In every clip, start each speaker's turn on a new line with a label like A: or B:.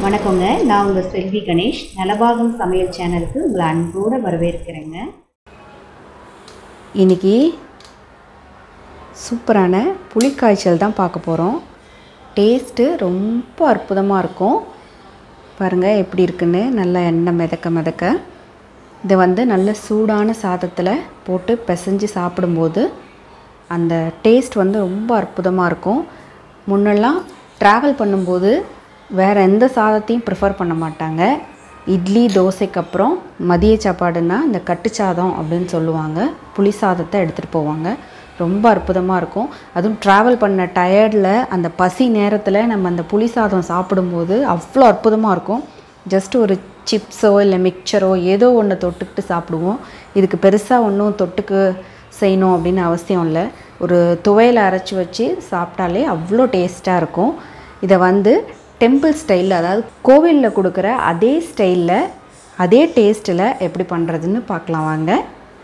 A: வணக்கங்க நான் உங்கள் செல்வி கணேஷ் நலபாகம் சமையல் சேனலுக்கு உங்களை அன்போடு வரவேற்கிறேங்க
B: இன்னைக்கு சூப்பரான புளிக்காய்ச்சல் தான் பார்க்க போகிறோம் டேஸ்ட்டு ரொம்ப அற்புதமாக இருக்கும் பாருங்கள் எப்படி இருக்குன்னு நல்லா எண்ணெய் மிதக்க மிதக்க இதை வந்து நல்ல சூடான சாதத்தில் போட்டு பிசைஞ்சு சாப்பிடும்போது அந்த டேஸ்ட் வந்து ரொம்ப அற்புதமாக இருக்கும் முன்னெல்லாம் ட்ராவல் பண்ணும்போது வேறு எந்த சாதத்தையும் ப்ரிஃபர் பண்ண மாட்டாங்க இட்லி தோசைக்கு அப்புறம் மதிய சாப்பாடுன்னா இந்த கட்டு சாதம் அப்படின்னு சொல்லுவாங்க புளி சாதத்தை எடுத்துகிட்டு போவாங்க ரொம்ப அற்புதமாக இருக்கும் அதுவும் ட்ராவல் பண்ண டயர்டில் அந்த பசி நேரத்தில் நம்ம அந்த புளி சாதம் சாப்பிடும்போது அவ்வளோ அற்புதமாக இருக்கும் ஜஸ்ட் ஒரு சிப்ஸோ இல்லை மிக்சரோ ஏதோ ஒன்று தொட்டுக்கிட்டு சாப்பிடுவோம் இதுக்கு பெருசாக ஒன்றும் தொட்டுக்கு செய்யணும் அப்படின்னு அவசியம் இல்லை ஒரு துவையில் அரைச்சி வச்சு சாப்பிட்டாலே அவ்வளோ டேஸ்ட்டாக இருக்கும் இதை வந்து டெம்பிள் ஸ்டைலில் அதாவது கோவிலில் கொடுக்குற அதே ஸ்டைலில் அதே டேஸ்ட்டில் எப்படி பண்ணுறதுன்னு பார்க்கலாம் வாங்க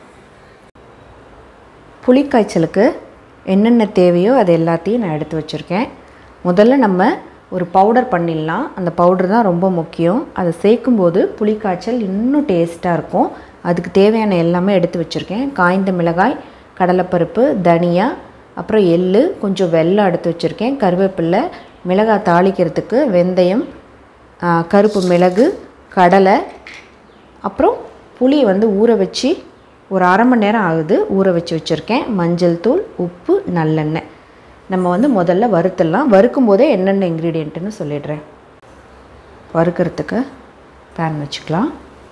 B: புளிக்காய்ச்சலுக்கு என்னென்ன தேவையோ அது எல்லாத்தையும் நான் எடுத்து வச்சுருக்கேன் முதல்ல நம்ம ஒரு பவுடர் பண்ணிடலாம் அந்த பவுடர் தான் ரொம்ப முக்கியம் அதை சேர்க்கும்போது புளிக்காய்ச்சல் இன்னும் டேஸ்ட்டாக இருக்கும் அதுக்கு தேவையான எல்லாமே எடுத்து வச்சுருக்கேன் காய்ந்த மிளகாய் கடலைப்பருப்பு தனியா அப்புறம் எள்ளு கொஞ்சம் வெல்லம் எடுத்து வச்சுருக்கேன் கருவேப்பில்லை மிளகாய் தாளிக்கிறதுக்கு வெந்தயம் ஆ, கருப்பு மிளகு கடலை அப்புறம் புளியை வந்து ஊற வச்சு ஒரு அரை மணி நேரம் ஆகுது ஊற வச்சு வச்சுருக்கேன் மஞ்சள் தூள் உப்பு நல்லெண்ணெய் நம்ம வந்து முதல்ல வறுத்துடலாம் வறுக்கும் போதே என்னென்ன இன்க்ரீடியண்ட்டுன்னு சொல்லிடுறேன் வறுக்கிறதுக்கு பேன் வச்சுக்கலாம்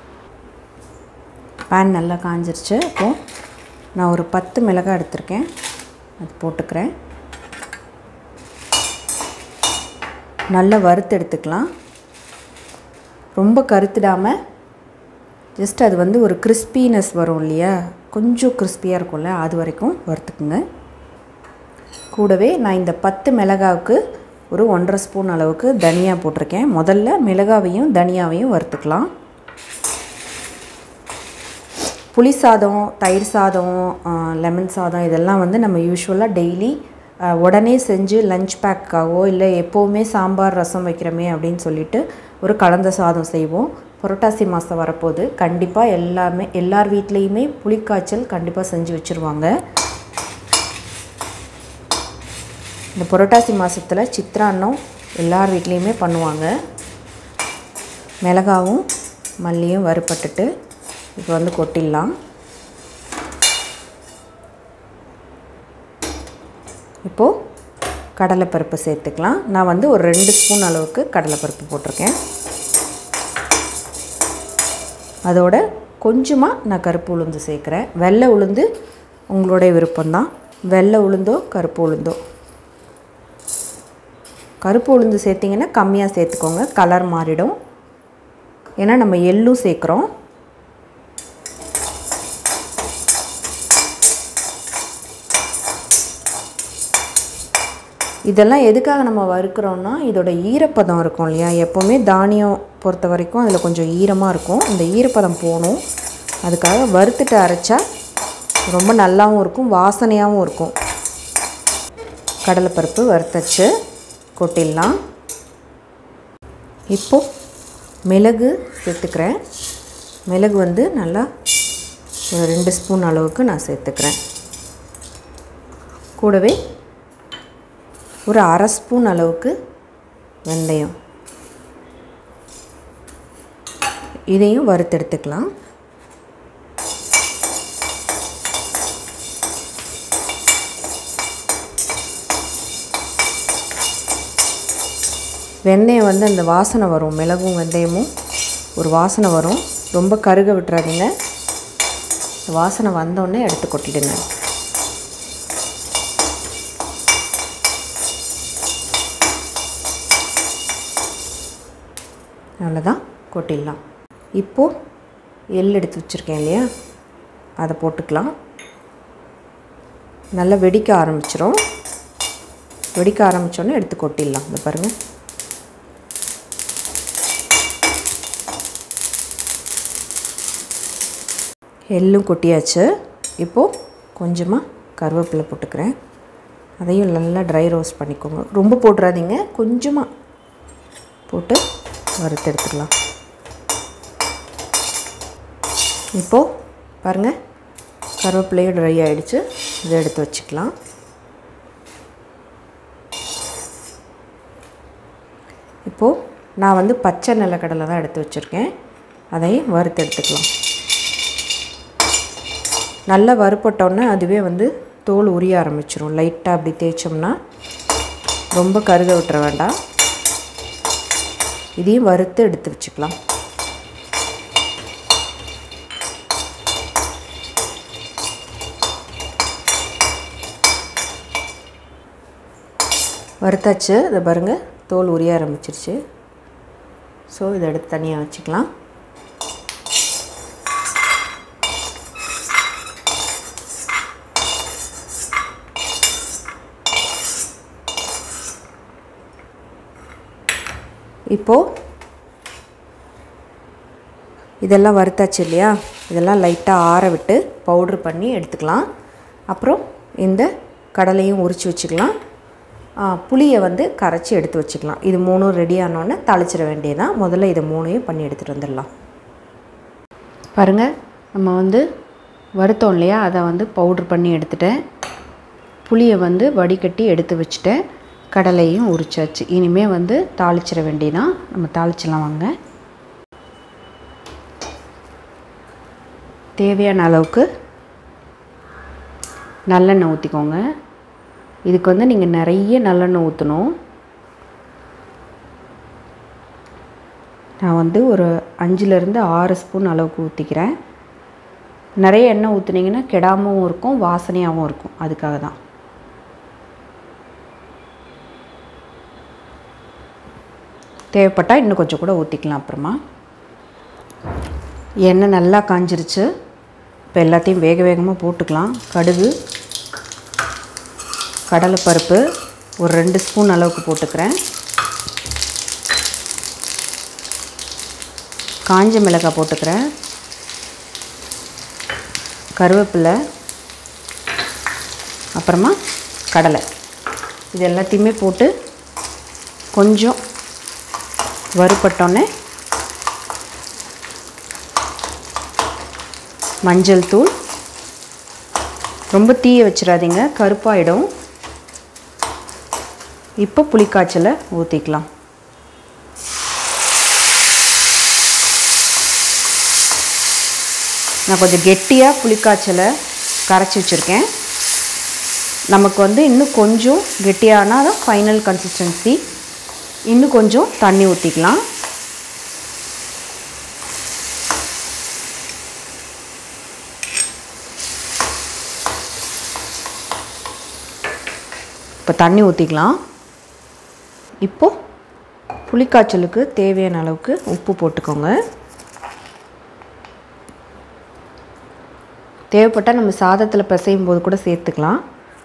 B: பேன் நல்லா காஞ்சிருச்சு அப்போது நான் ஒரு பத்து மிளகாய் எடுத்திருக்கேன் அது போட்டுக்கிறேன் நல்லா வறுத்து எடுத்துக்கலாம் ரொம்ப கருத்துடாமல் ஜஸ்ட் அது வந்து ஒரு கிறிஸ்பினஸ் வரும் இல்லையா கொஞ்சம் கிறிஸ்பியாக இருக்கும்ல அது வரைக்கும் வறுத்துக்குங்க கூடவே நான் இந்த பத்து மிளகாவுக்கு ஒரு ஒன்றரை ஸ்பூன் அளவுக்கு தனியா போட்டிருக்கேன் முதல்ல மிளகாவையும் தனியாவையும் வறுத்துக்கலாம் புளி சாதம் தயிர் சாதம் லெமன் சாதம் இதெல்லாம் வந்து நம்ம யூஸ்வலாக டெய்லி உடனே செஞ்சு லஞ்ச் பேக்காவோ இல்லை எப்போவுமே சாம்பார் ரசம் வைக்கிறோமே அப்படின்னு சொல்லிட்டு ஒரு கலந்த சாதம் செய்வோம் புரட்டாசி மாதம் வரப்போகுது கண்டிப்பாக எல்லாமே எல்லார் வீட்லேயுமே புளிக்காய்ச்சல் கண்டிப்பாக செஞ்சு வச்சுருவாங்க இந்த புரட்டாசி மாதத்தில் சித்திரான்னம் எல்லார் வீட்லேயுமே பண்ணுவாங்க மிளகாவும் மல்லியும் வறுப்பட்டுட்டு இப்போ வந்து கொட்டிடலாம் இப்போது கடலைப்பருப்பு சேர்த்துக்கலாம் நான் வந்து ஒரு ரெண்டு ஸ்பூன் அளவுக்கு கடலைப்பருப்பு போட்டிருக்கேன் அதோட கொஞ்சமாக நான் கருப்பு உளுந்து சேர்க்குறேன் வெள்ளை உளுந்து உங்களுடைய விருப்பம்தான் வெள்ளை உளுந்தோ கருப்பு உளுந்தோ கருப்பு உளுந்து சேர்த்திங்கன்னா கம்மியாக சேர்த்துக்கோங்க கலர் மாறிடும் ஏன்னா நம்ம எள்ளும் சேர்க்குறோம் இதெல்லாம் எதுக்காக நம்ம வறுக்கிறோன்னா இதோட ஈரப்பதம் இருக்கும் இல்லையா எப்போவுமே தானியம் பொறுத்த வரைக்கும் அதில் கொஞ்சம் ஈரமாக இருக்கும் இந்த ஈரப்பதம் போகணும் அதுக்காக வறுத்துட்டு அரைச்சா ரொம்ப நல்லாவும் இருக்கும் வாசனையாகவும் இருக்கும் கடலைப்பருப்பு வறுத்தச்சு கொட்டிடலாம் இப்போது மிளகு சேர்த்துக்கிறேன் மிளகு வந்து நல்லா ஒரு ரெண்டு ஸ்பூன் அளவுக்கு நான் சேர்த்துக்கிறேன் கூடவே ஒரு அரை ஸ்பூன் அளவுக்கு வெந்தயம் இதையும் வறுத்தெடுத்துக்கலாம் வெந்தயம் வந்து அந்த வாசனை வரும் மிளகும் வெந்தயமும் ஒரு வாசனை வரும் ரொம்ப கருக விட்டுறாதீங்க இந்த வாசனை வந்தோடனே எடுத்து கொட்டிடுங்க அவ்வளோதான் கொட்டிடலாம் இப்போது எள் எடுத்து வச்சுருக்கேன் இல்லையா அதை போட்டுக்கலாம் நல்லா வெடிக்க ஆரம்பிச்சிரும் வெடிக்க ஆரம்பித்தோன்னே எடுத்து கொட்டிடலாம் இந்த பாருங்கள் எள்ளும் கொட்டியாச்சு இப்போது கொஞ்சமாக கருவேப்பிலை போட்டுக்கிறேன் அதையும் நல்லா ட்ரை ரோஸ்ட் பண்ணிக்கோங்க ரொம்ப போட்டுறாதீங்க கொஞ்சமாக போட்டு வறுத்து எடுத்துக்கலாம் இப்போது பாருங்கள் கருவேப்பிலையும் ட்ரை ஆகிடுச்சு இதை எடுத்து வச்சுக்கலாம் இப்போது நான் வந்து பச்சை நிலக்கடலை தான் எடுத்து வச்சுருக்கேன் அதையும் வறுத்து எடுத்துக்கலாம் நல்லா வறுப்பட்டோன்னே அதுவே வந்து தோல் உரிய ஆரம்பிச்சிரும் லைட்டாக அப்படி தேய்ச்சோம்னா ரொம்ப கருக விட்டுற வேண்டாம் இதையும் வறுத்து எடுத்து வச்சுக்கலாம் வறுத்தாச்சு இதை பாருங்கள் தோல் உரிய ஆரம்பிச்சிருச்சு ஸோ இதை எடுத்து தனியாக வச்சுக்கலாம் இப்போது இதெல்லாம் வறுத்தாச்சு இல்லையா இதெல்லாம் லைட்டாக ஆற விட்டு பவுட்ரு பண்ணி எடுத்துக்கலாம் அப்புறம் இந்த கடலையும் உரித்து வச்சுக்கலாம் ஆ, புளியை வந்து கரைச்சி எடுத்து வச்சுக்கலாம் இது மூணும் ரெடி ஆனோடனே தாளிச்சிட வேண்டியதான் முதல்ல இதை மூணையும் பண்ணி எடுத்துகிட்டு வந்துடலாம் பாருங்கள் நம்ம வந்து வறுத்தோம் இல்லையா அதை வந்து பவுட்ரு பண்ணி எடுத்துட்டேன் புளியை வந்து வடிகட்டி எடுத்து வச்சுட்டேன் கடலையும் உரிச்சாச்சு இனிமேல் வந்து தாளிச்சிட வேண்டியதான் நம்ம தாளிச்சிடலாம் வாங்க தேவையான அளவுக்கு நல்லெண்ணெய் ஊற்றிக்கோங்க இதுக்கு வந்து நீங்கள் நிறைய நல்லெண்ணெய் ஊற்றணும் நான் வந்து ஒரு அஞ்சுலேருந்து ஆறு ஸ்பூன் அளவுக்கு ஊற்றிக்கிறேன் நிறைய எண்ணெய் ஊற்றுனீங்கன்னா கெடாமவும் இருக்கும் வாசனையாகவும் இருக்கும் அதுக்காக தான் தேவைப்பட்டால் இன்னும் கொஞ்சம் கூட ஊற்றிக்கலாம் அப்புறமா எண்ணெய் நல்லா காஞ்சிருச்சு இப்போ எல்லாத்தையும் வேக வேகமாக போட்டுக்கலாம் கடுகு கடலைப்பருப்பு ஒரு ரெண்டு ஸ்பூன் அளவுக்கு போட்டுக்கிறேன் காஞ்ச மிளகாய் போட்டுக்கிறேன் கருவேப்பிலை அப்புறமா கடலை இது எல்லாத்தையுமே போட்டு கொஞ்சம் வறுபட்டோன்னே மஞ்சள் தூள் ரொம்ப தீய வச்சிடாதீங்க கருப்பாயிடும் இப்போ புளிக்காய்ச்சலை ஊற்றிக்கலாம் நான் கொஞ்சம் கெட்டியாக புளிக்காய்ச்சலை கரைச்சி வச்சுருக்கேன் நமக்கு வந்து இன்னும் கொஞ்சம் கெட்டியானால் தான் ஃபைனல் கன்சிஸ்டன்சி இன்னும் கொஞ்சம் தண்ணி ஊற்றிக்கலாம் இப்போ தண்ணி ஊற்றிக்கலாம் இப்போது புளிக்காய்ச்சலுக்கு தேவையான அளவுக்கு உப்பு போட்டுக்கோங்க தேவைப்பட்டால் நம்ம சாதத்தில் பிசையும் போது கூட சேர்த்துக்கலாம்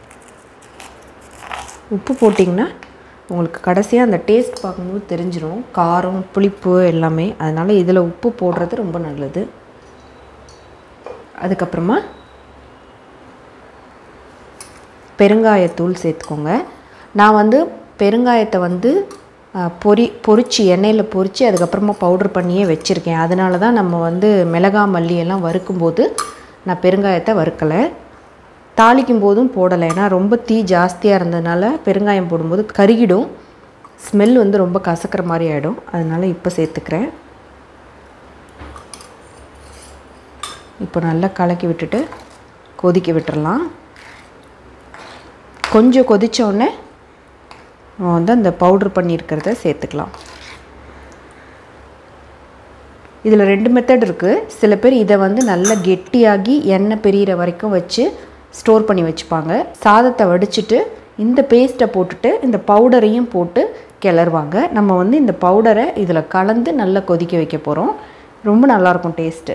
B: உப்பு போட்டிங்கன்னா உங்களுக்கு கடைசியாக அந்த டேஸ்ட் பார்க்கும்போது தெரிஞ்சிடும் காரம் புளிப்பு எல்லாமே அதனால் இதில் உப்பு போடுறது ரொம்ப நல்லது அதுக்கப்புறமா பெருங்காயத்தூள் சேர்த்துக்கோங்க நான் வந்து பெருங்காயத்தை வந்து அஹ், பொரி பொரிச்சு எண்ணெயில் பொரித்து அதுக்கப்புறமா பவுடர் பண்ணியே வச்சுருக்கேன் அதனால தான் நம்ம வந்து மிளகா மல்லி எல்லாம் வறுக்கும்போது நான் பெருங்காயத்தை வறுக்கலை தாளிக்கும் போதும் போடலை ஏன்னா ரொம்ப தீ ஜாஸ்தியாக இருந்ததுனால பெருங்காயம் போடும்போது கருகிடும் ஸ்மெல் வந்து ரொம்ப கசக்கிற மாதிரி ஆகிடும் அதனால் இப்போ சேர்த்துக்கிறேன் இப்போ நல்லா கலக்கி விட்டுட்டு கொதிக்க விட்டுறலாம் கொஞ்சம் கொதிச்ச உடனே நம்ம வந்து அந்த பவுட்ரு பண்ணியிருக்கிறத சேர்த்துக்கலாம் இதில் ரெண்டு மெத்தட் இருக்குது சில பேர் இதை வந்து நல்லா கெட்டியாகி எண்ணெய் பிரியிற வரைக்கும் வச்சு ஸ்டோர் பண்ணி வச்சுப்பாங்க சாதத்தை வடிச்சிட்டு இந்த பேஸ்ட்டை போட்டுட்டு இந்த பவுடரையும் போட்டு கிளறுவாங்க நம்ம வந்து இந்த பவுடரை இதில் கலந்து நல்லா கொதிக்க வைக்க போகிறோம் ரொம்ப நல்லாயிருக்கும் டேஸ்ட்டு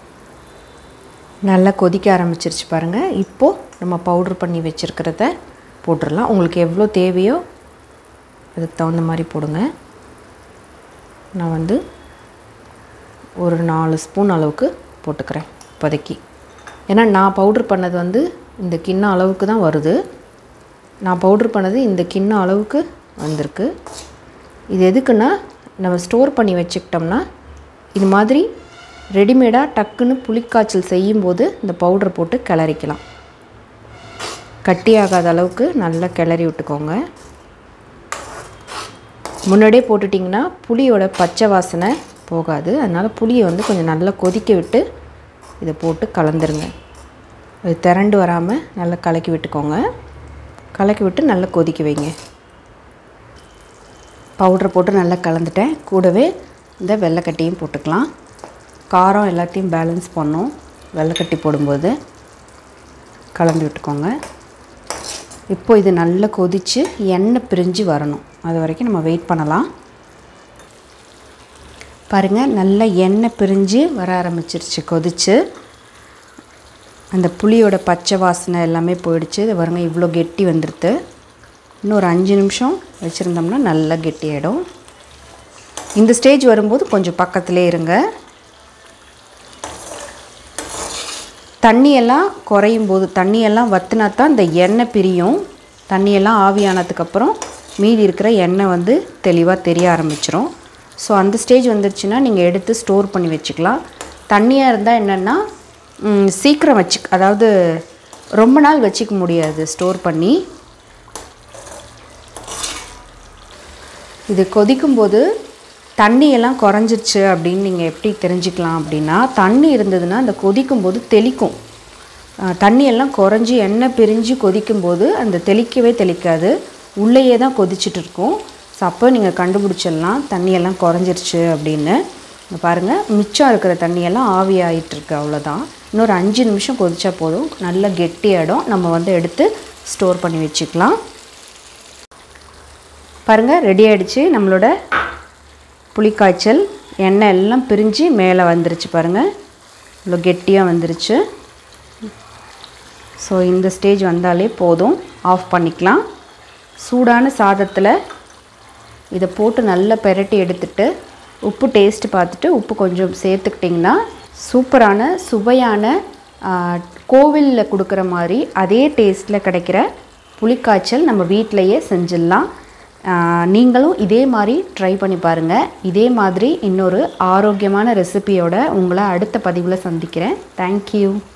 B: நல்லா கொதிக்க ஆரம்பிச்சிருச்சு பாருங்கள் இப்போது நம்ம பவுட்ரு பண்ணி வச்சுருக்கிறத போட்டுடலாம் உங்களுக்கு எவ்வளோ தேவையோ அதுக்கு தகுந்த மாதிரி போடுங்க நான் வந்து ஒரு நாலு ஸ்பூன் அளவுக்கு போட்டுக்கிறேன் இப்போதைக்கு ஏன்னா நான் பவுட்ரு பண்ணது வந்து இந்த கிண்ணம் அளவுக்கு தான் வருது நான் பவுட்ரு பண்ணது இந்த கிண்ணம் அளவுக்கு வந்திருக்கு இது எதுக்குன்னா நம்ம ஸ்டோர் பண்ணி வச்சுக்கிட்டோம்னா இது மாதிரி ரெடிமேடாக டக்குன்னு புளிக்காய்ச்சல் செய்யும்போது இந்த பவுடரை போட்டு கிளறிக்கலாம் கட்டியாகாத அளவுக்கு நல்லா கிளறி விட்டுக்கோங்க முன்னாடியே போட்டுட்டிங்கன்னா புளியோட பச்சை வாசனை போகாது அதனால் புளியை வந்து கொஞ்சம் நல்லா கொதிக்க விட்டு இதை போட்டு கலந்துருங்க அது திரண்டு வராமல் நல்லா கலக்கி விட்டுக்கோங்க கலக்கி விட்டு நல்லா கொதிக்க வைங்க பவுட்ரு போட்டு நல்லா கலந்துட்டேன் கூடவே இந்த வெள்ளைக்கட்டியும் போட்டுக்கலாம் காரம் எல்லாத்தையும் பேலன்ஸ் பண்ணோம் வெள்ளைக்கட்டி போடும்போது கலந்து விட்டுக்கோங்க இப்போ இது நல்லா கொதித்து எண்ணெய் பிரிஞ்சு வரணும் அது வரைக்கும் நம்ம வெயிட் பண்ணலாம் பாருங்கள் நல்லா எண்ணெய் பிரிஞ்சு வர ஆரம்பிச்சிருச்சு கொதிச்சு அந்த புளியோட பச்சை வாசனை எல்லாமே போயிடுச்சு இது பாருங்க இவ்வளோ கெட்டி வந்துடுது இன்னும் ஒரு அஞ்சு நிமிஷம் வச்சுருந்தோம்னா நல்லா கெட்டியாயிடும் இந்த ஸ்டேஜ் வரும்போது கொஞ்சம் பக்கத்துலேயே இருங்க தண்ணியெல்லாம் குறையும் போது தண்ணியெல்லாம் வற்றினா தான் இந்த எண்ணெய் பிரியும் தண்ணியெல்லாம் ஆவியானதுக்கப்புறம் மீதி இருக்கிற எண்ணெய் வந்து தெளிவாக தெரிய ஆரம்பிச்சிரும் ஸோ அந்த ஸ்டேஜ் வந்துருச்சுன்னா நீங்கள் எடுத்து ஸ்டோர் பண்ணி வச்சுக்கலாம் தண்ணியாக இருந்தால் என்னென்னா ம், சீக்கிரம் வச்சு அதாவது ரொம்ப நாள் வச்சுக்க முடியாது ஸ்டோர் பண்ணி இது கொதிக்கும்போது தண்ணியெல்லாம் குறைஞ்சிருச்சு அப்படின்னு நீங்கள் எப்படி தெரிஞ்சுக்கலாம் அப்படின்னா தண்ணி இருந்ததுன்னா அந்த கொதிக்கும்போது தெளிக்கும் அஹ், தண்ணியெல்லாம் குறைஞ்சி எண்ணெய் பிரிஞ்சு கொதிக்கும்போது அந்த தெளிக்கவே தெளிக்காது உள்ளேயே தான் கொதிச்சிட்டு இருக்கும் ஸோ அப்போ நீங்கள் கண்டுபிடிச்சிடலாம் தண்ணியெல்லாம் குறைஞ்சிருச்சு அப்படின்னு இங்க பாருங்கள் மிச்சம் இருக்கிற தண்ணியெல்லாம் ஆவி ஆயிட்டு இருக்கு அவ்வளோதான் இன்னொரு அஞ்சு நிமிஷம் கொதிச்சா போதும் நல்லா கெட்டியாயிடும் நம்ம வந்து எடுத்து ஸ்டோர் பண்ணி வச்சுக்கலாம் பாருங்கள் ரெடி ஆயிடுச்சு நம்மளோட புளிக்காய்ச்சல் எண்ணெய் எல்லாம் பிரிஞ்சு மேலே வந்துருச்சு பாருங்கள் இவ்வளோ கெட்டியாக வந்துருச்சு ஸோ இந்த ஸ்டேஜ் வந்தாலே போதும் ஆஃப் பண்ணிக்கலாம் சூடான சாதத்தில் இதை போட்டு நல்லா பெரட்டி எடுத்துட்டு உப்பு டேஸ்ட் பார்த்துட்டு உப்பு கொஞ்சம் சேர்த்துக்கிட்டிங்கன்னா சூப்பரான சுவையான கோவிலில் கொடுக்குற மாதிரி அதே டேஸ்ட்டில் கிடைக்கிற புளிக்காய்ச்சல் நம்ம வீட்டிலையே செஞ்சிடலாம் ஆஹ் நீங்களும் இதே மாதிரி ட்ரை பண்ணி பாருங்கள் இதே மாதிரி இன்னொரு ஆரோக்கியமான ரெசிபியோட உங்களை அடுத்த பதிவில் சந்திக்கிறேன் தேங்க்யூ